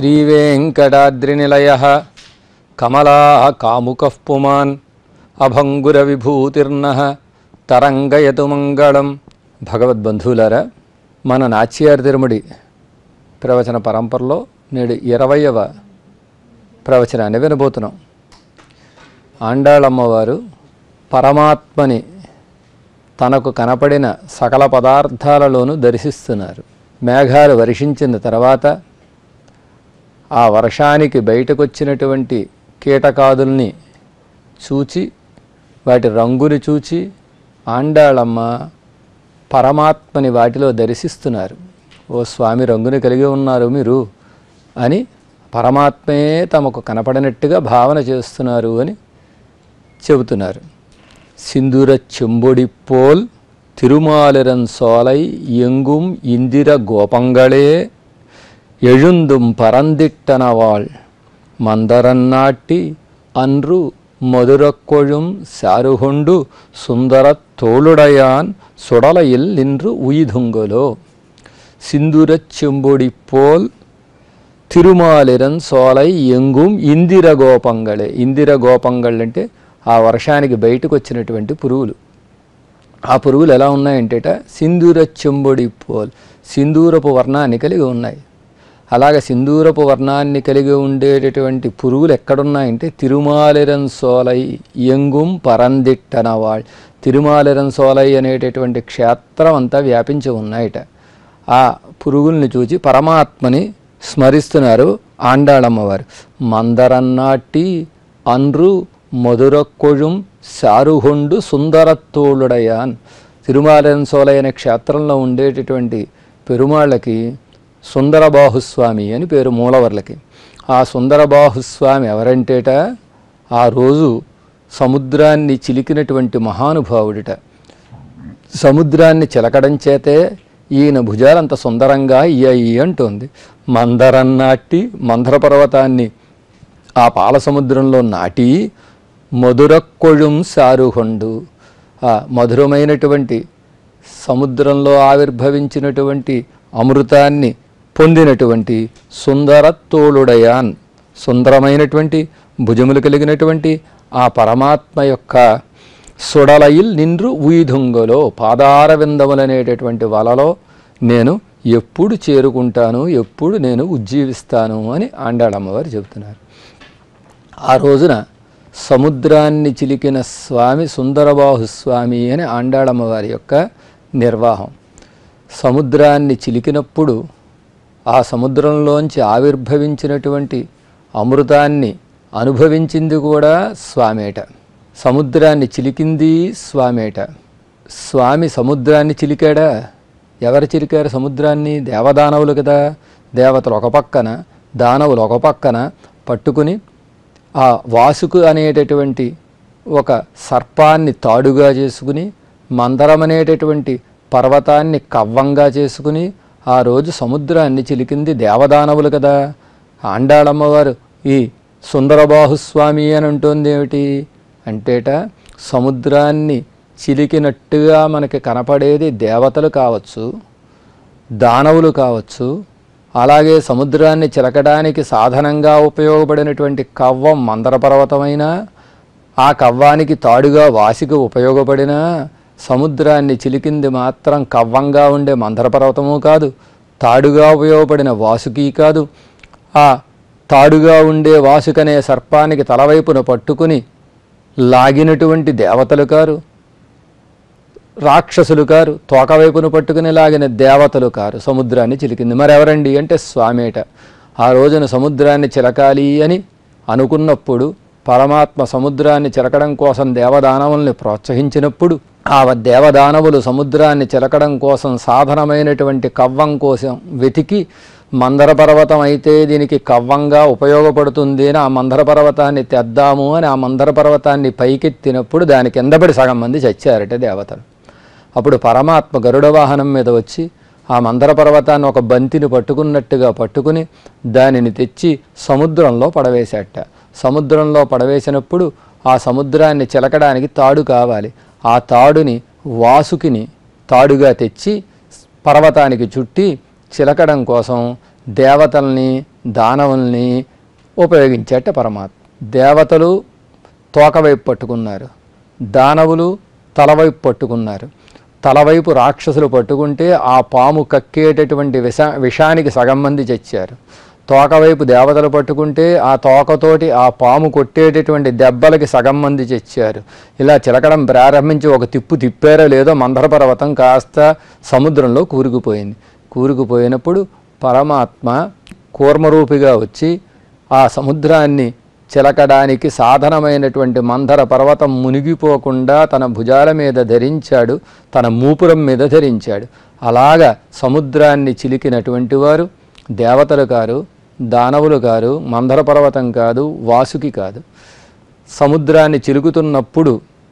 శ్రీవేంకటాద్రినిలయ కమలా కాముకః పుమాన్ అభంగురవిభూతిర్న తరంగయతు మంగళం భగవద్బంధువులారా మన నాచ్యార్ తిరుమడి ప్రవచన పరంపరలో నేడు ఇరవయవ ప్రవచనాన్ని వినబోతున్నాం ఆండాళమ్మవారు పరమాత్మని తనకు కనపడిన సకల పదార్థాలలోనూ దర్శిస్తున్నారు మేఘాలు వర్షించిన తర్వాత ఆ వర్షానికి బయటకొచ్చినటువంటి కీటకాదుల్ని చూచి వాటి రంగుని చూచి ఆండాళమ్మ పరమాత్మని వాటిలో దర్శిస్తున్నారు ఓ స్వామి రంగుని కలిగి ఉన్నారు మీరు అని పరమాత్మే తమకు కనపడినట్టుగా భావన చేస్తున్నారు అని చెబుతున్నారు సింధూర చెంబొడి పోల్ తిరుమాలిరన్ సోలై எங்கும் இந்திர கோபங்களே எழுந்தும் பரந்திட்டனவாள் மந்தரன்னாட்டி அன்று மதுரக்கொழும் சாருகொண்டு சுந்தரத் தோளுடையான் சுடலையில் நின்று உயிதுங்கலோ சிந்துரச் செம்பொடி போல் తిరుమాలిరన్ సోలై ఎంగుం ఇందిర గోపంగళే ఇందిర గోపంగళ్ళు అంటే ఆ వర్షానికి బయటకు వచ్చినటువంటి పురుగులు ఆ పురుగులు ఎలా ఉన్నాయంటేట సింధూర చెంబొడి పోల్ సింధూరపు వర్ణాన్ని కలిగి ఉన్నాయి అలాగ సింధూరపు వర్ణాన్ని కలిగి ఉండేటటువంటి పురుగులు ఎక్కడున్నాయంటే తిరుమాలిరన్ సోలై ఎంగుం పరందిట్టనవాళ్ తిరుమాలిరన్ సోలై అనేటటువంటి క్షేత్రం అంతా వ్యాపించి ఉన్నాయట ఆ పురుగుల్ని చూచి పరమాత్మని స్మరిస్తున్నారు ఆండాళమ్మవారు మందరన్నాటి అన్రు మధురకొഴുం సారుహొండు సుందరత్తోళుడయాన్ తిరుమాలయన్ సోలై అనే క్షేత్రంలో ఉండేటటువంటి పెరుమాళ్ళకి సుందరబాహుస్వామి అని పేరు మూలవర్లకి ఆ సుందరబాహుస్వామి ఎవరంటేట ఆ రోజు సముద్రాన్ని చిలికినటువంటి మహానుభావుడిట సముద్రాన్ని చిలకడం చేతే ఈయన భుజాలంత సుందరంగా అయ్యాయి అంటోంది మందరం నాటి మందర పర్వతాన్ని ఆ పాల సముద్రంలో నాటి మధురక్కొഴുం సారుహొండు ఆ మధురమైనటువంటి సముద్రంలో ఆవిర్భవించినటువంటి అమృతాన్ని పొందినటువంటి సుందర తోళుడయాన్ సుందరమైనటువంటి భుజములు కలిగినటువంటి ఆ పరమాత్మ యొక్క సుడలయిల్ నిండ్రు ఉయిధుంగలో పాదార విందములనేటటువంటి వలలో నేను ఎప్పుడు చేరుకుంటాను ఎప్పుడు నేను ఉజ్జీవిస్తాను అని ఆండాళమ్మవారు చెబుతున్నారు ఆ రోజున సముద్రాన్ని చిలికిన స్వామి సుందరబాహు స్వామి అని ఆండాళమ్మవారి యొక్క నిర్వాహం సముద్రాన్ని చిలికినప్పుడు ఆ సముద్రంలోంచి ఆవిర్భవించినటువంటి అమృతాన్ని అనుభవించింది కూడా స్వామేట సముద్రాన్ని చిలికింది స్వామేట స్వామి సముద్రాన్ని చిలికాడా ఎవరు చిలికారు సముద్రాన్ని దేవదానవులు కదా దేవతలు ఒక పక్కన దానవులు ఒక పక్కన పట్టుకుని ఆ వాసుకు అనేటటువంటి ఒక సర్పాన్ని తాడుగా చేసుకుని మందరం అనేటటువంటి పర్వతాన్ని కవ్వంగా చేసుకుని ఆ రోజు సముద్రాన్ని చిలికింది దేవదానవులు కదా ఆండాళమ్మవారు ఈ సుందరబాహుస్వామి అని అంటోంది ఏమిటి అంటేట సముద్రాన్ని చిలికినట్టుగా మనకి కనపడేది దేవతలు కావచ్చు దానవులు కావచ్చు అలాగే సముద్రాన్ని చిలకడానికి సాధనంగా ఉపయోగపడినటువంటి కవ్వం మందర పర్వతమైనా ఆ కవ్వానికి తాడుగా వాసికి ఉపయోగపడిన సముద్రాన్ని చిలికింది మాత్రం కవ్వంగా ఉండే మందర పర్వతము కాదు తాడుగా ఉపయోగపడిన వాసుకి కాదు ఆ తాడుగా ఉండే వాసుకనే సర్పానికి తలవైపున పట్టుకుని లాగినటువంటి దేవతలు కారు రాక్షసులు కారు తోకవైపును పట్టుకుని లాగిన దేవతలు కారు సముద్రాన్ని చిలికింది మరెవరండి అంటే స్వామేట ఆ రోజున సముద్రాన్ని చిలకాలి అని అనుకున్నప్పుడు పరమాత్మ సముద్రాన్ని చిలకడం కోసం దేవదానవుల్ని ప్రోత్సహించినప్పుడు ఆ దేవదానవులు సముద్రాన్ని చిలకడం కోసం సాధనమైనటువంటి కవ్వం కోసం వెతికి మందర పర్వతం అయితే దీనికి కవ్వంగా ఉపయోగపడుతుంది అని ఆ మందర పర్వతాన్ని తెద్దాము అని ఆ మందర పర్వతాన్ని పైకెత్తినప్పుడు దాని కిందపడి సగం మంది చచ్చారట దేవతలు అప్పుడు పరమాత్మ గరుడ వాహనం మీద వచ్చి ఆ మందర పర్వతాన్ని ఒక బంతిని పట్టుకున్నట్టుగా పట్టుకుని దానిని తెచ్చి సముద్రంలో పడవేశాట సముద్రంలో పడవేసినప్పుడు ఆ సముద్రాన్ని చిలకడానికి తాడు కావాలి ఆ తాడుని వాసుకిని తాడుగా తెచ్చి పర్వతానికి చుట్టి చిలకడం కోసం దేవతల్ని దానవుల్ని ఉపయోగించేట పరమాత్మ దేవతలు తోకవైపు పట్టుకున్నారు దానవులు తలవైపు పట్టుకున్నారు తలవైపు రాక్షసులు పట్టుకుంటే ఆ పాము కక్కేటటువంటి విష విషానికి సగం మంది చచ్చారు తోకవైపు దేవతలు పట్టుకుంటే ఆ తోకతోటి ఆ పాము కొట్టేటటువంటి దెబ్బలకి సగం మంది చచ్చారు ఇలా చిలకడం ప్రారంభించి ఒక తిప్పు తిప్పారో లేదో మందర పర్వతం కాస్త సముద్రంలో కూరుకుపోయింది కూరుకుపోయినప్పుడు పరమాత్మ కూర్మరూపిగా వచ్చి ఆ సముద్రాన్ని చిలకడానికి సాధనమైనటువంటి మందర పర్వతం మునిగిపోకుండా తన భుజాల మీద ధరించాడు తన మూపురం మీద ధరించాడు అలాగా సముద్రాన్ని చిలికినటువంటి వారు దేవతలు కారు దానవులు కారు మందర పర్వతం కాదు వాసుకి కాదు సముద్రాన్ని చిలుకుతున్నప్పుడు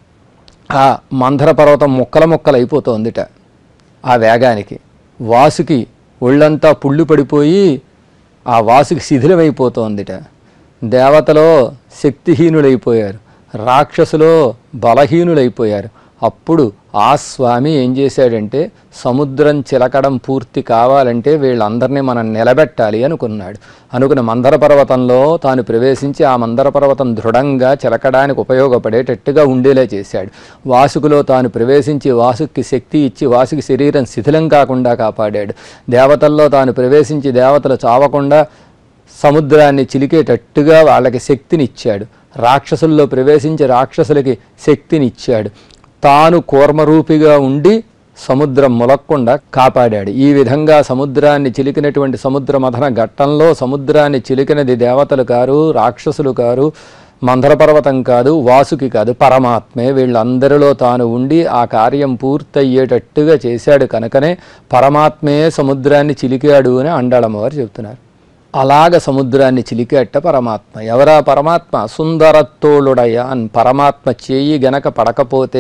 ఆ మందర పర్వతం ముక్కల ముక్కలు అయిపోతోందిట ఆ వేగానికి వాసుకి ఒళ్ళంతా పుళ్ళు పడిపోయి ఆ వాసుకి శిథిలమైపోతోందిట దేవతలో శక్తిహీనులైపోయారు రాక్షసులో బలహీనులైపోయారు అప్పుడు ఆ స్వామి ఏం చేశాడంటే సముద్రం చిలకడం పూర్తి కావాలంటే వీళ్ళందరినీ మనం నిలబెట్టాలి అనుకున్నాడు అనుకున్న మందర పర్వతంలో తాను ప్రవేశించి ఆ మందర పర్వతం దృఢంగా చిలకడానికి ఉపయోగపడేటట్టుగా ఉండేలా చేశాడు వాసుకులో తాను ప్రవేశించి వాసుకి శక్తి ఇచ్చి వాసుకి శరీరం శిథిలం కాకుండా కాపాడాడు దేవతల్లో తాను ప్రవేశించి దేవతలు చావకుండా సముద్రాన్ని చిలికేటట్టుగా వాళ్ళకి శక్తినిచ్చాడు రాక్షసుల్లో ప్రవేశించి రాక్షసులకి శక్తినిచ్చాడు తాను కూర్మరూపిగా ఉండి సముద్రం ములక్కుండా కాపాడాడు ఈ విధంగా సముద్రాన్ని చిలికినటువంటి సముద్ర మథన ఘట్టంలో సముద్రాన్ని చిలికినది దేవతలు కారు రాక్షసులు కారు మందర పర్వతం కాదు వాసుకి కాదు పరమాత్మే వీళ్ళందరిలో తాను ఉండి ఆ కార్యం పూర్తయ్యేటట్టుగా చేశాడు కనుకనే పరమాత్మే సముద్రాన్ని చిలికాడు అని అండాళమ్మవారు చెబుతున్నారు అలాగ సముద్రాన్ని చిలికేట పరమాత్మ ఎవరా పరమాత్మ సుందరత్తోళుడయ అని పరమాత్మ చేయి గనక పడకపోతే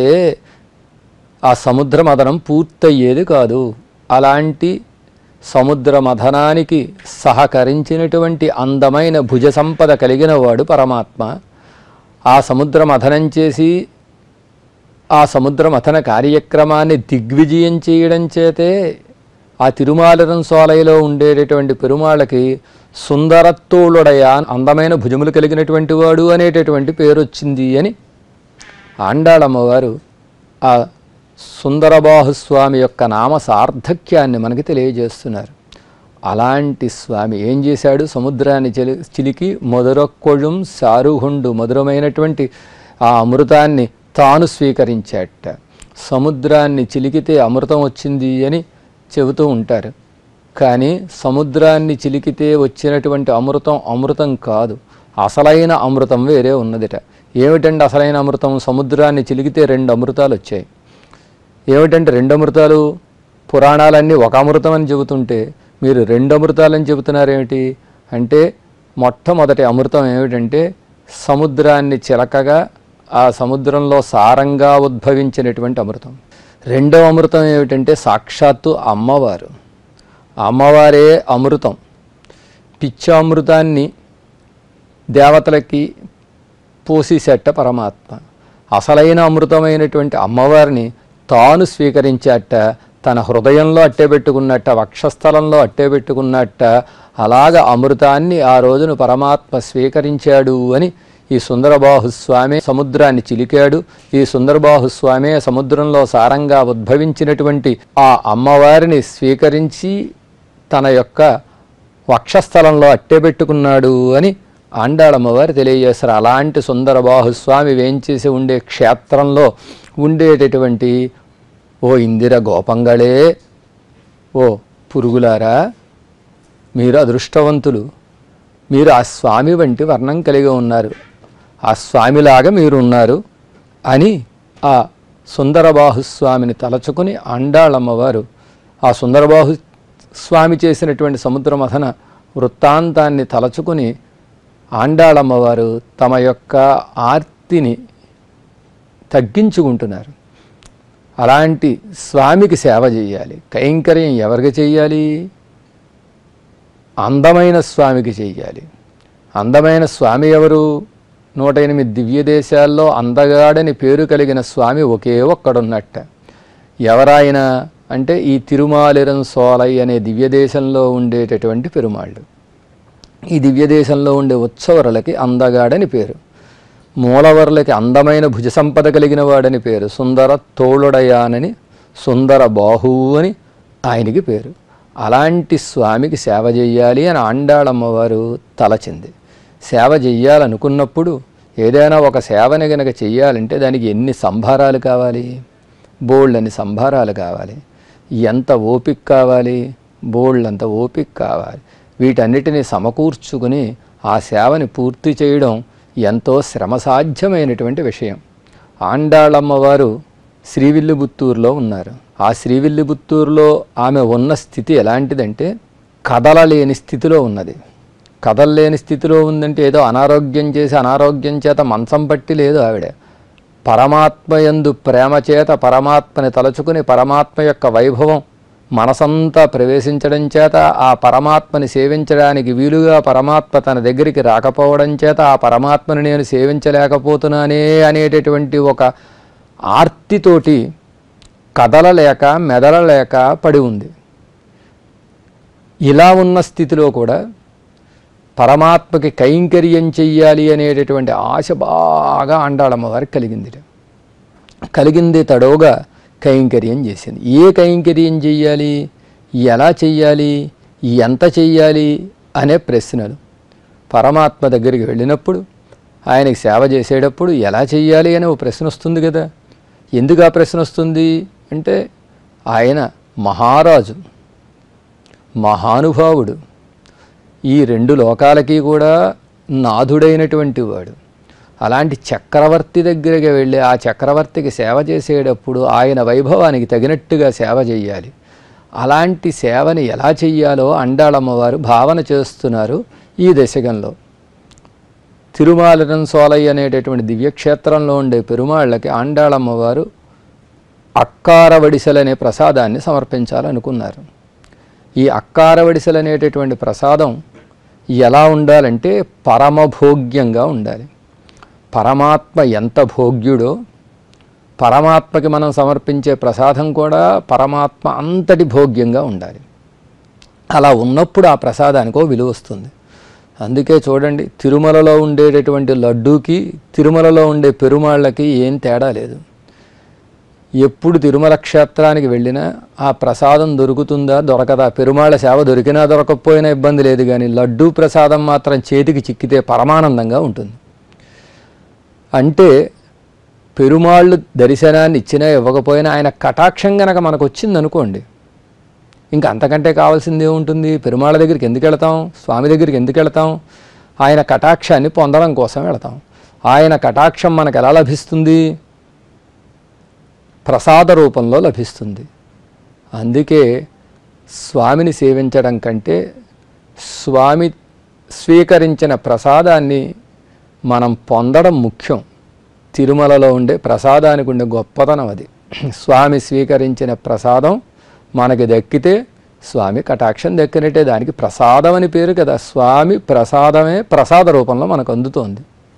ఆ సముద్ర మదనం పూర్తయ్యేది కాదు అలాంటి సముద్ర మథనానికి సహకరించినటువంటి అందమైన భుజ సంపద కలిగిన వాడు పరమాత్మ ఆ సముద్ర మథనం చేసి ఆ సముద్ర మథన కార్యక్రమాన్ని దిగ్విజయం చేయడం చేతే ఆ తిరుమాలరం సోలైలో ఉండేటటువంటి పెరుమాళ్ళకి సుందరత్తోళుడయ అందమైన భుజములు కలిగినటువంటి వాడు అనేటటువంటి పేరు వచ్చింది అని ఆండాళమ్మవారు ఆ సుందరబాహుస్వామి యొక్క నామ సార్థక్యాన్ని మనకి తెలియజేస్తున్నారు అలాంటి స్వామి ఏం చేశాడు సముద్రాన్ని చిలి చిలికి మొదరొక్కొళం సారుహుండు మధురమైనటువంటి ఆ అమృతాన్ని తాను స్వీకరించాట సముద్రాన్ని చిలికితే అమృతం వచ్చింది అని చెబుతూ ఉంటారు కానీ సముద్రాన్ని చిలికితే వచ్చినటువంటి అమృతం అమృతం కాదు అసలైన అమృతం వేరే ఉన్నదిట ఏమిటంటే అసలైన అమృతం సముద్రాన్ని చిలికితే రెండు అమృతాలు వచ్చాయి ఏమిటంటే రెండు అమృతాలు పురాణాలన్నీ ఒక అమృతం అని చెబుతుంటే మీరు రెండు అమృతాలని చెబుతున్నారేమిటి అంటే మొట్టమొదటి అమృతం ఏమిటంటే సముద్రాన్ని చిలకగా ఆ సముద్రంలో సారంగా ఉద్భవించినటువంటి అమృతం రెండవ అమృతం ఏమిటంటే సాక్షాత్తు అమ్మవారు అమ్మవారే అమృతం పిచ్చామృతాన్ని దేవతలకి పోసేసేట పరమాత్మ అసలైన అమృతమైనటువంటి అమ్మవారిని తాను స్వీకరించాట తన హృదయంలో అట్టే పెట్టుకున్నట్ట వక్షస్థలంలో అట్టే పెట్టుకున్నట్ట అలాగ అమృతాన్ని ఆ రోజున పరమాత్మ స్వీకరించాడు అని ఈ సుందరబాహుస్వామి సముద్రాన్ని చిలికాడు ఈ సుందరబాహుస్వామి సముద్రంలో సారంగా ఉద్భవించినటువంటి ఆ అమ్మవారిని స్వీకరించి తన యొక్క వక్షస్థలంలో అట్టే పెట్టుకున్నాడు అని ఆండాళమ్మవారు తెలియజేస్తారు అలాంటి సుందరబాహుస్వామి వేంచేసి ఉండే క్షేత్రంలో ఉండేటటువంటి ఓ ఇందిర గోపంగళే ఓ పురుగులారా మీరు అదృష్టవంతులు మీరు ఆ స్వామి వంటి వర్ణం కలిగి ఉన్నారు ఆ స్వామిలాగా మీరు ఉన్నారు అని ఆ సుందరబాహుస్వామిని తలచుకుని అండాళమ్మవారు ఆ సుందరబాహు స్వామి చేసినటువంటి సముద్ర మథన వృత్తాంతాన్ని తలచుకుని ఆండాళమ్మవారు తమ యొక్క ఆర్తిని తగ్గించుకుంటున్నారు అలాంటి స్వామికి సేవ చేయాలి కైంకర్యం ఎవరికి చేయాలి అందమైన స్వామికి చెయ్యాలి అందమైన స్వామి ఎవరు నూట ఎనిమిది దివ్య దేశాల్లో అందగాడని పేరు కలిగిన స్వామి ఒకే ఒక్కడున్నట్ట ఎవరాయన అంటే ఈ తిరుమాలిరం సోలై అనే దివ్య దేశంలో ఉండేటటువంటి పెరుమాళ్ళు ఈ దివ్య దేశంలో ఉండే ఉత్సవరులకి అందగాడని పేరు మూలవరులకి అందమైన భుజ సంపద కలిగిన వాడని పేరు సుందర తోళుడయానని సుందర బాహువు అని ఆయనకి పేరు అలాంటి స్వామికి సేవ చెయ్యాలి అని ఆండాళమ్మవారు తలచింది సేవ చెయ్యాలనుకున్నప్పుడు ఏదైనా ఒక సేవని గనక చెయ్యాలంటే దానికి ఎన్ని సంభారాలు కావాలి బోల్డ్ సంభారాలు కావాలి ఎంత ఓపిక కావాలి బోల్డ్ అంత ఓపిక కావాలి వీటన్నిటిని సమకూర్చుకుని ఆ సేవని పూర్తి చేయడం ఎంతో శ్రమసాధ్యమైనటువంటి విషయం ఆండాళమ్మవారు శ్రీవిల్లిబుత్తూరులో ఉన్నారు ఆ శ్రీవిల్లిబుత్తూరులో ఆమె ఉన్న స్థితి ఎలాంటిదంటే కదలలేని స్థితిలో ఉన్నది కదలలేని స్థితిలో ఉందంటే ఏదో అనారోగ్యం చేసి అనారోగ్యం చేత మంచం పట్టి లేదు ఆవిడ పరమాత్మయందు ప్రేమ చేత పరమాత్మని తలుచుకుని పరమాత్మ యొక్క వైభవం మనసంతా ప్రవేశించడం చేత ఆ పరమాత్మని సేవించడానికి వీలుగా పరమాత్మ తన దగ్గరికి రాకపోవడం చేత ఆ పరమాత్మని నేను సేవించలేకపోతున్నానే అనేటటువంటి ఒక ఆర్తితోటి కదలలేక మెదలలేక పడి ఉంది ఇలా ఉన్న స్థితిలో కూడా పరమాత్మకి కైంకర్యం చెయ్యాలి అనేటటువంటి ఆశ బాగా అండాళమ్మవారికి కలిగింది కలిగింది తడవుగా కైంకర్యం చేసింది ఏ కైంకర్యం చెయ్యాలి ఎలా చెయ్యాలి ఎంత చెయ్యాలి అనే ప్రశ్నలు పరమాత్మ దగ్గరికి వెళ్ళినప్పుడు ఆయనకి సేవ చేసేటప్పుడు ఎలా చెయ్యాలి అనే ఓ ప్రశ్న వస్తుంది కదా ఎందుకు ఆ ప్రశ్న వస్తుంది అంటే ఆయన మహారాజు మహానుభావుడు ఈ రెండు లోకాలకి కూడా నాథుడైనటువంటి వాడు అలాంటి చక్రవర్తి దగ్గరికి వెళ్ళి ఆ చక్రవర్తికి సేవ చేసేటప్పుడు ఆయన వైభవానికి తగినట్టుగా సేవ చేయాలి అలాంటి సేవని ఎలా చెయ్యాలో అండాళమ్మవారు భావన చేస్తున్నారు ఈ దశకంలో తిరుమాలరం సోలయ్య అనేటటువంటి దివ్యక్షేత్రంలో ఉండే పెరుమాళ్ళకి ఆండాళమ్మవారు అక్కారవడిసెలనే ప్రసాదాన్ని సమర్పించాలనుకున్నారు ఈ అక్కారవడిసెలు అనేటటువంటి ప్రసాదం ఎలా ఉండాలంటే పరమభోగ్యంగా ఉండాలి పరమాత్మ ఎంత భోగ్యుడో పరమాత్మకి మనం సమర్పించే ప్రసాదం కూడా పరమాత్మ అంతటి భోగ్యంగా ఉండాలి అలా ఉన్నప్పుడు ఆ ప్రసాదానికో విలువ వస్తుంది అందుకే చూడండి తిరుమలలో ఉండేటటువంటి లడ్డూకి తిరుమలలో ఉండే పెరుమాళ్ళకి ఏం తేడా లేదు ఎప్పుడు తిరుమల క్షేత్రానికి వెళ్ళినా ఆ ప్రసాదం దొరుకుతుందా దొరకదా పెరుమాళ్ళ సేవ దొరికినా దొరకకపోయినా ఇబ్బంది లేదు కానీ లడ్డూ ప్రసాదం మాత్రం చేతికి చిక్కితే పరమానందంగా ఉంటుంది అంటే పెరుమాళ్ళు దర్శనాన్ని ఇచ్చినా ఇవ్వకపోయినా ఆయన కటాక్షం గనక మనకు వచ్చిందనుకోండి ఇంకా అంతకంటే కావాల్సింది ఏముంటుంది పెరుమాళ్ళ దగ్గరికి ఎందుకు వెళతాం స్వామి దగ్గరికి ఎందుకు వెళతాం ఆయన కటాక్షాన్ని పొందడం కోసం వెళతాం ఆయన కటాక్షం మనకు ఎలా లభిస్తుంది ప్రసాద రూపంలో లభిస్తుంది అందుకే స్వామిని సేవించడం కంటే స్వామి స్వీకరించిన ప్రసాదాన్ని మనం పొందడం ముఖ్యం తిరుమలలో ఉండే ప్రసాదానికి ఉండే గొప్పతనం అది స్వామి స్వీకరించిన ప్రసాదం మనకి దక్కితే స్వామి కటాక్షం దక్కినట్టే దానికి ప్రసాదం అని పేరు కదా స్వామి ప్రసాదమే ప్రసాద రూపంలో మనకు అందుతోంది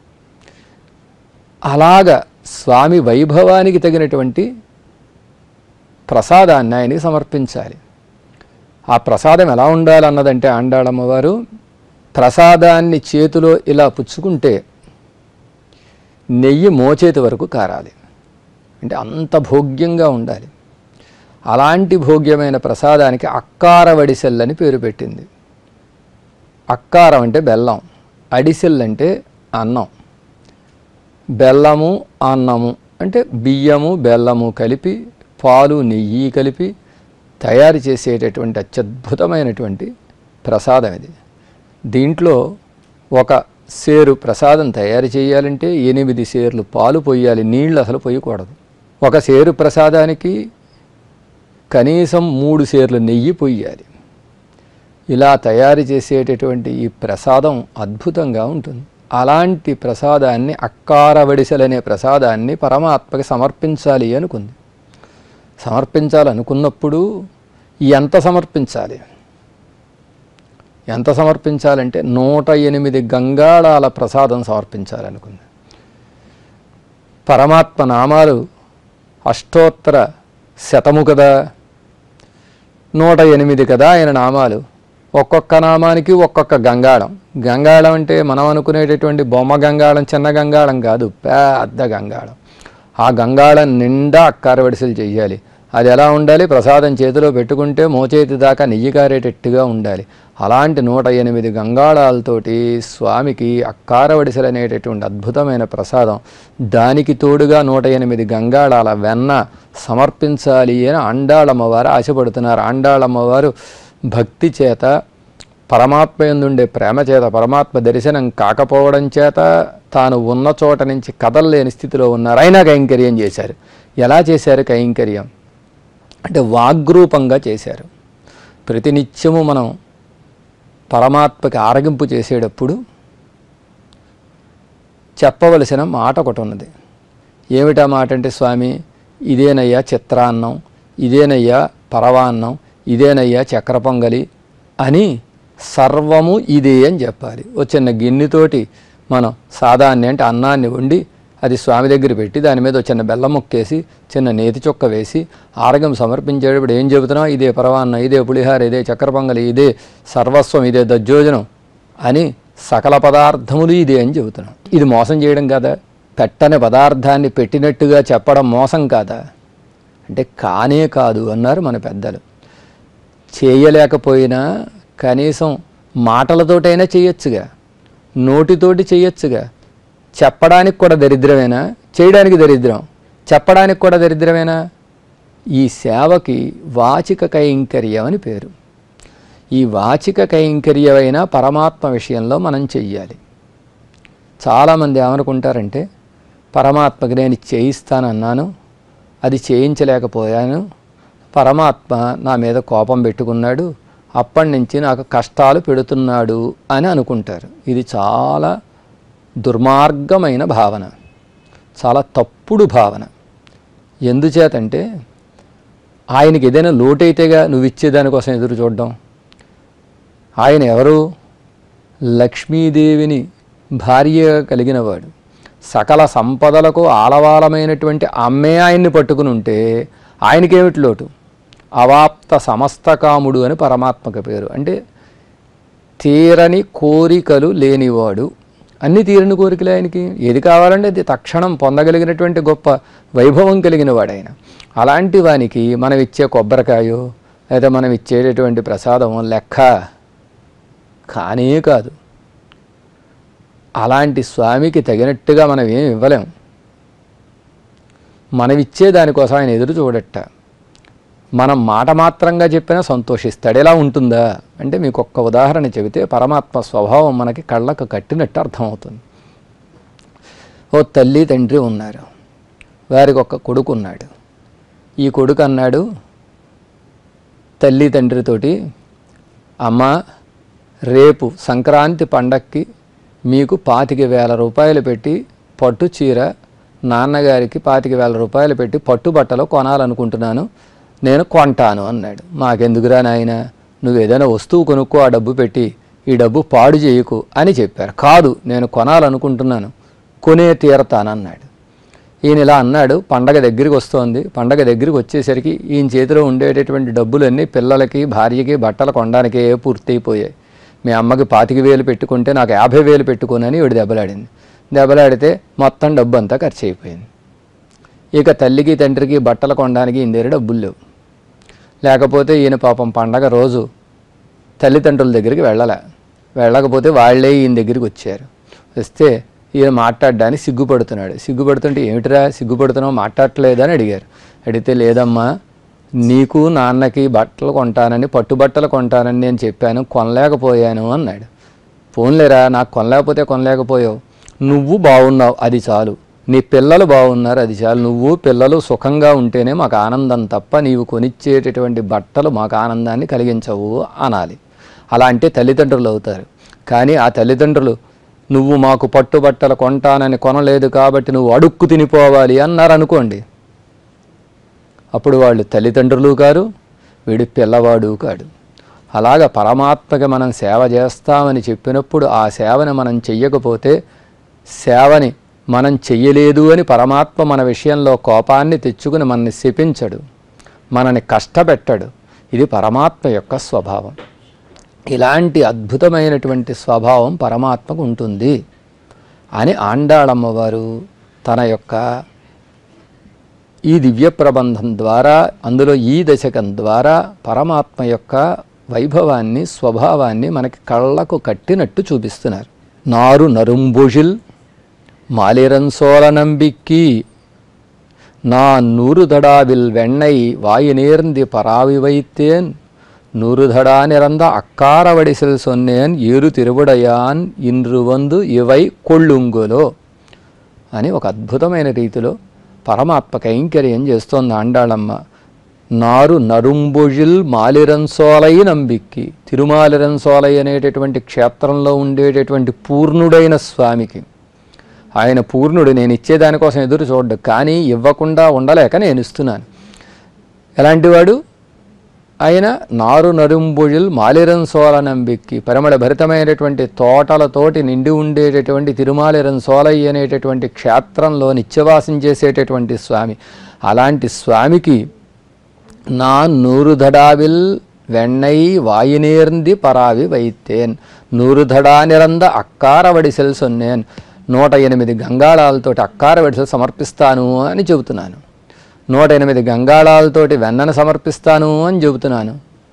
అలాగా స్వామి వైభవానికి తగినటువంటి ప్రసాదాన్ని ఆయనకి సమర్పించాలి ఆ ప్రసాదం ఎలా ఉండాలన్నదంటే ఆండాళమ్మవారు ప్రసాదాన్ని చేతిలో ఇలా పుచ్చుకుంటే నెయ్యి మోచేతి వరకు కారాలి అంటే అంత భోగ్యంగా ఉండాలి అలాంటి భోగ్యమైన ప్రసాదానికి అక్కార వడిసెల్ అని పేరు పెట్టింది అక్కారం అంటే బెల్లం అడిసెల్ అంటే అన్నం బెల్లము అన్నము అంటే బియ్యము బెల్లము కలిపి పాలు నెయ్యి కలిపి తయారు చేసేటటువంటి అత్యద్భుతమైనటువంటి ప్రసాదం ఇది దీంట్లో ఒక సేరు ప్రసాదం తయారు చేయాలంటే ఎనిమిది సేర్లు పాలు పోయాలి నీళ్ళు అసలు పోయకూడదు ఒక సేరు ప్రసాదానికి కనీసం మూడు సేర్లు నెయ్యి పొయ్యాలి ఇలా తయారు చేసేటటువంటి ఈ ప్రసాదం అద్భుతంగా ఉంటుంది అలాంటి ప్రసాదాన్ని అక్కార వడిసెలనే ప్రసాదాన్ని పరమాత్మకి సమర్పించాలి అనుకుంది సమర్పించాలనుకున్నప్పుడు ఎంత సమర్పించాలి ఎంత సమర్పించాలంటే నూట ఎనిమిది గంగాళాల ప్రసాదం సమర్పించాలనుకుంది పరమాత్మ నామాలు అష్టోత్తర శతము కదా నూట ఎనిమిది కదా ఆయన నామాలు ఒక్కొక్క నామానికి ఒక్కొక్క గంగాళం గంగాళం అంటే మనం అనుకునేటటువంటి బొమ్మ గంగాళం చిన్న గంగాళం కాదు పెద్ద గంగాళం ఆ గంగాళం నిండా అక్కార వడిసెలు చెయ్యాలి అది ఎలా ఉండాలి ప్రసాదం చేతిలో పెట్టుకుంటే మోచేతి దాకా నెయ్యి కారేటట్టుగా ఉండాలి అలాంటి నూట ఎనిమిది గంగాళాలతోటి స్వామికి అక్కార వడిసెలు అనేటటువంటి అద్భుతమైన ప్రసాదం దానికి తోడుగా నూట ఎనిమిది గంగాళాల వెన్న సమర్పించాలి అని అండాళమ్మవారు ఆశపడుతున్నారు అండాళమ్మవారు భక్తి చేత పరమాత్మ ఎందుండే ప్రేమ చేత పరమాత్మ దర్శనం కాకపోవడం చేత తాను ఉన్న చోట నుంచి కదలలేని స్థితిలో ఉన్నారు అయినా కైంకర్యం చేశారు ఎలా చేశారు కైంకర్యం అంటే వాగ్రూపంగా చేశారు ప్రతినిత్యము మనం పరమాత్మకి ఆరగింపు చేసేటప్పుడు చెప్పవలసిన మాట ఒకటి ఉన్నది ఏమిటా మాట అంటే స్వామి ఇదేనయ్యా చిత్రాన్నం ఇదేనయ్యా పరవాన్నం ఇదేనయ్యా చక్ర పొంగలి అని సర్వము ఇదే అని చెప్పాలి ఓ చిన్న గిన్నెతోటి మనం సాదాన్ని అంటే అన్నాన్ని వండి అది స్వామి దగ్గర పెట్టి దాని మీద ఓ చిన్న బెల్లం ముక్కేసి చిన్న నేతి చొక్క వేసి ఆరగం సమర్పించేటప్పుడు ఏం చెబుతున్నాం ఇదే పరవాన్నం ఇదే పులిహార ఇదే చక్కెర పొంగలి ఇదే సర్వస్వం ఇదే దజ్జోజనం అని సకల పదార్థములు ఇదే అని చెబుతున్నాం ఇది మోసం చేయడం కాదా పెట్టని పదార్థాన్ని పెట్టినట్టుగా చెప్పడం మోసం కాదా అంటే కానే కాదు అన్నారు మన పెద్దలు చేయలేకపోయినా కనీసం మాటలతోటైనా చేయొచ్చుగా నోటితోటి చేయొచ్చుగా చెప్పడానికి కూడా దరిద్రమేనా చేయడానికి దరిద్రం చెప్పడానికి కూడా దరిద్రమేనా ఈ సేవకి వాచిక కైంకర్యం అని పేరు ఈ వాచిక కైంకర్యమైన పరమాత్మ విషయంలో మనం చెయ్యాలి చాలామంది ఏమనుకుంటారంటే పరమాత్మకి నేను ఇది చేయిస్తానన్నాను అది చేయించలేకపోయాను పరమాత్మ నా మీద కోపం పెట్టుకున్నాడు అప్పటి నుంచి నాకు కష్టాలు పెడుతున్నాడు అని అనుకుంటారు ఇది చాలా దుర్మార్గమైన భావన చాలా తప్పుడు భావన ఎందుచేతంటే ఆయనకి ఏదైనా లోటైతేగా నువ్వు ఇచ్చేదానికోసం ఎదురు చూడడం ఆయన ఎవరు లక్ష్మీదేవిని భార్యగా కలిగినవాడు సకల సంపదలకు ఆలవాలమైనటువంటి అమ్మే ఆయన్ని పట్టుకుని ఉంటే ఆయనకేమిటి లోటు అవాప్త సమస్త కాముడు అని పరమాత్మక పేరు అంటే తీరని కోరికలు లేనివాడు అన్ని తీరని కోరికలే ఆయనకి ఏది కావాలంటే అది తక్షణం పొందగలిగినటువంటి గొప్ప వైభవం కలిగిన వాడు ఆయన అలాంటి వానికి మనం ఇచ్చే కొబ్బరికాయో లేదా మనం ఇచ్చేటటువంటి ప్రసాదం లెక్క కానే కాదు అలాంటి స్వామికి తగినట్టుగా మనం ఏం ఇవ్వలేం మనం ఇచ్చే దానికోసం ఆయన ఎదురు చూడట మనం మాట మాత్రంగా చెప్పినా సంతోషిస్తాడు ఎలా ఉంటుందా అంటే మీకు ఒక్క ఉదాహరణ చెబితే పరమాత్మ స్వభావం మనకి కళ్ళకు కట్టినట్టు అర్థమవుతుంది ఓ తల్లి తండ్రి ఉన్నారు వారికి ఒక కొడుకు ఉన్నాడు ఈ కొడుకు అన్నాడు తల్లి తండ్రితోటి అమ్మ రేపు సంక్రాంతి పండక్కి మీకు పాతిక వేల రూపాయలు పెట్టి పట్టు చీర నాన్నగారికి పాతిక వేల రూపాయలు పెట్టి పట్టు బట్టలు కొనాలనుకుంటున్నాను నేను కొంటాను అన్నాడు మాకెందుకురా నాయన నువ్వు ఏదైనా వస్తువు కొనుక్కో ఆ డబ్బు పెట్టి ఈ డబ్బు పాడు చేయకు అని చెప్పారు కాదు నేను కొనాలనుకుంటున్నాను కొనే తీరతానన్నాడు ఈయన ఇలా అన్నాడు పండగ దగ్గరికి వస్తోంది పండగ దగ్గరికి వచ్చేసరికి ఈయన చేతిలో ఉండేటటువంటి డబ్బులన్నీ పిల్లలకి భార్యకి బట్టలు కొనడానికే పూర్తయిపోయాయి మీ అమ్మకి పాతిక వేలు పెట్టుకుంటే నాకు యాభై వేలు పెట్టుకోనని వీడు దెబ్బలాడింది దెబ్బలాడితే మొత్తం డబ్బు అంతా ఖర్చు అయిపోయింది ఇక తల్లికి తండ్రికి బట్టలు కొనడానికి ఈయన దగ్గర డబ్బులు లేవు లేకపోతే ఈయన పాపం పండగ రోజు తల్లిదండ్రుల దగ్గరికి వెళ్ళలే వెళ్ళకపోతే వాళ్ళే ఈయన దగ్గరికి వచ్చారు వస్తే ఈయన మాట్లాడడానికి సిగ్గుపడుతున్నాడు సిగ్గుపడుతుంటే ఏమిటిరా సిగ్గుపడుతున్నావు మాట్లాడట్లేదని అడిగారు అడిగితే లేదమ్మా నీకు నాన్నకి బట్టలు కొంటానని పట్టుబట్టలు కొంటానని నేను చెప్పాను కొనలేకపోయాను అన్నాడు పోన్లేరా నాకు కొనలేకపోతే కొనలేకపోయావు నువ్వు బాగున్నావు అది చాలు నీ పిల్లలు బాగున్నారు అది చాలు నువ్వు పిల్లలు సుఖంగా ఉంటేనే మాకు ఆనందం తప్ప నీవు కొనిచ్చేటటువంటి బట్టలు మాకు ఆనందాన్ని కలిగించవు అనాలి అలా అంటే తల్లిదండ్రులు అవుతారు కానీ ఆ తల్లిదండ్రులు నువ్వు మాకు పట్టుబట్టలు కొంటానని కొనలేదు కాబట్టి నువ్వు అడుక్కు తినిపోవాలి అన్నారు అనుకోండి అప్పుడు వాళ్ళు తల్లిదండ్రులు కారు వీడి పిల్లవాడు కాడు అలాగ పరమాత్మకి మనం సేవ చేస్తామని చెప్పినప్పుడు ఆ సేవని మనం చెయ్యకపోతే సేవని మనం చెయ్యలేదు అని పరమాత్మ మన విషయంలో కోపాన్ని తెచ్చుకుని మనని శపించడు మనని కష్టపెట్టడు ఇది పరమాత్మ యొక్క స్వభావం ఇలాంటి అద్భుతమైనటువంటి స్వభావం పరమాత్మకు ఉంటుంది అని ఆండాళమ్మవారు తన యొక్క ఈ దివ్య ప్రబంధం ద్వారా అందులో ఈ దశకం ద్వారా పరమాత్మ యొక్క వైభవాన్ని స్వభావాన్ని మనకి కళ్ళకు కట్టినట్టు చూపిస్తున్నారు నారు నరుంబుజిల్ మాలిరన్సోల నంబిక్కి నా నూరుదడావిల్ వెண்ணై వాయునేర్ంది పరావి వైத்தேன் நூறுதடா நிறந்த அக்காரவடிசில் சொன்னேன் ஏறு తిరువుడయాన్ ఇండ్రు వందు ఇవై కొళ్ళుంగులో అని ఒక అద్భుతమైన రీతిలో పరమాత్మ కైంకర్యం చేస్తోంది ఆండాళమ్మ నారు నరుంబుజిల్ మాలిరన్సోలై నంబిక్కి తిరుమాలిరన్సోలై అనేటటువంటి క్షేత్రంలో ఉండేటటువంటి పూర్ణుడైన స్వామికి ఆయన పూర్ణుడు నేను ఇచ్చేదానికోసం ఎదురు చూడ్డు కానీ ఇవ్వకుండా ఉండలేక నేను ఇస్తున్నాను ఎలాంటి వాడు ఆయన నారు నరుంబుజిల్ మాలిరం సోల నంబిక్కి పరిమళ భరితమైనటువంటి తోటలతోటి నిండి ఉండేటటువంటి తిరుమాలిరం సోలయ్య అనేటటువంటి క్షేత్రంలో నిత్యవాసం చేసేటటువంటి స్వామి అలాంటి స్వామికి నా నూరుధడావిల్ వెన్నై వాయునేర్ంది పరావి వైత్తేన్ నూరుధడా నిరంద అక్కార వడిసెల్ సొన్నేన్ నూట ఎనిమిది గంగాళాలతోటి అక్కార వడిసెలు సమర్పిస్తాను అని చెబుతున్నాను నూట ఎనిమిది గంగాళాలతోటి వెన్నను సమర్పిస్తాను అని చెబుతున్నాను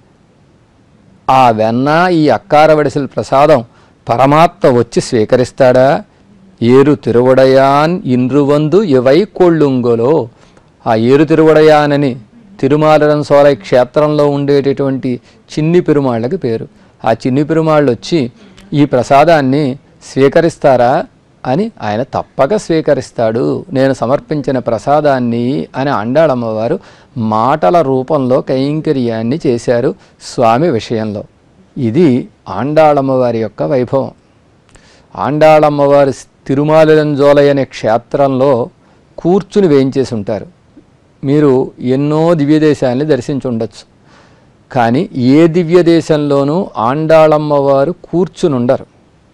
ఆ వెన్న ఈ అక్కార వడిసెల ప్రసాదం పరమాత్మ వచ్చి స్వీకరిస్తాడా ఏరు తిరువడయాన్ ఇండ్రువందు ఇవై కొళ్ళుంగోలో ఆ ఏరు తిరువడయానని తిరుమాలరం సోలై క్షేత్రంలో ఉండేటటువంటి చిన్ని పెరుమాళ్ళకి పేరు ఆ చిన్ని పెరుమాళ్ళు వచ్చి ఈ ప్రసాదాన్ని స్వీకరిస్తారా అని ఆయన తప్పక స్వీకరిస్తాడు నేను సమర్పించిన ప్రసాదాన్ని అని అండాళమ్మవారు మాటల రూపంలో కైంకర్యాన్ని చేశారు స్వామి విషయంలో ఇది ఆండాళమ్మవారి యొక్క వైభవం ఆండాళమ్మవారి తిరుమాలిరంజోలై అనే క్షేత్రంలో కూర్చుని వేయించేసి ఉంటారు మీరు ఎన్నో దివ్య దేశాలని దర్శించి ఉండొచ్చు కానీ ఏ దివ్య దేశంలోనూ ఆండాళమ్మవారు కూర్చుని ఉండరు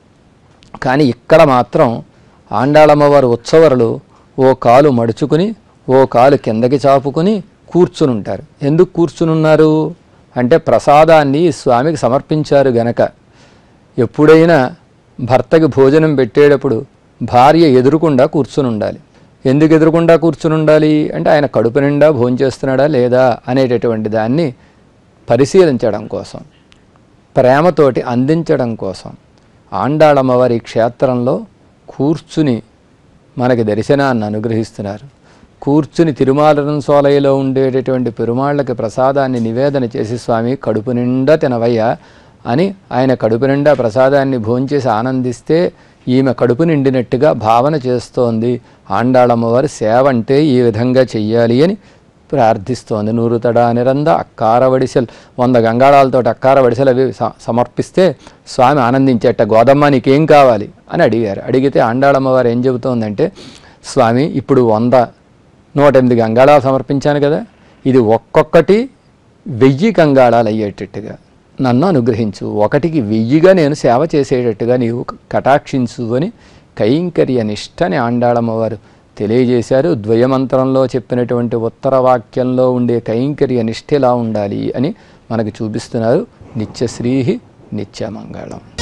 కానీ ఇక్కడ మాత్రం ఆండాళమ్మవారు ఉత్సవరులు ఓ కాలు మడుచుకుని ఓ కాలు కిందకి చాపుకుని కూర్చుని ఉంటారు ఎందుకు కూర్చుని ఉన్నారు అంటే ప్రసాదాన్ని ఈ స్వామికి సమర్పించారు గనక ఎప్పుడైనా భర్తకి భోజనం పెట్టేటప్పుడు భార్య ఎదురుకుండా కూర్చుని ఉండాలి ఎందుకు ఎదురుకుండా కూర్చుని ఉండాలి అంటే ఆయన కడుపు నిండా భోంచేస్తున్నాడా లేదా అనేటటువంటి దాన్ని పరిశీలించడం కోసం ప్రేమతోటి అందించడం కోసం ఆండాళమ్మవారి క్షేత్రంలో కూర్చుని మనకి దర్శనాన్ని అనుగ్రహిస్తున్నారు కూర్చుని తిరుమాలరం సోలయలో ఉండేటటువంటి పెరుమాళ్ళకి ప్రసాదాన్ని నివేదన చేసి స్వామి కడుపు నిండా తినవయ్యా అని ఆయన కడుపు నిండా ప్రసాదాన్ని భోంచేసి ఆనందిస్తే ఈమె కడుపు నిండినట్టుగా భావన చేస్తోంది ఆండాళమ్మవారి సేవ అంటే ఈ విధంగా చెయ్యాలి అని ప్రార్థిస్తోంది నూరు తడా నిరంద అక్కార వడిసెలు వంద గంగాళాలతో అక్కార వడిసెలు అవి స- సమర్పిస్తే స్వామి ఆనందించేట గోదమ్మ నీకేం కావాలి అని అడిగారు అడిగితే ఆండాళమ్మవారు ఏం చెబుతోందంటే స్వామి ఇప్పుడు వంద నూట ఎనిమిది గంగాళాలు సమర్పించాను కదా ఇది ఒక్కొక్కటి వెయ్యి గంగాళాలు అయ్యేటట్టుగా నన్ను అనుగ్రహించు ఒకటికి వెయ్యిగా నేను సేవ చేసేటట్టుగా నీవు కటాక్షించు అని కైంకర్య నిష్టని ఆండాళమ్మవారు తెలియజేశారు ద్వయమంత్రంలో చెప్పినటువంటి ఉత్తర వాక్యంలో ఉండే కైంకర్య నిష్ఠ ఎలా ఉండాలి అని మనకు చూపిస్తున్నారు నిత్యశ్రీ నిత్యమంగళం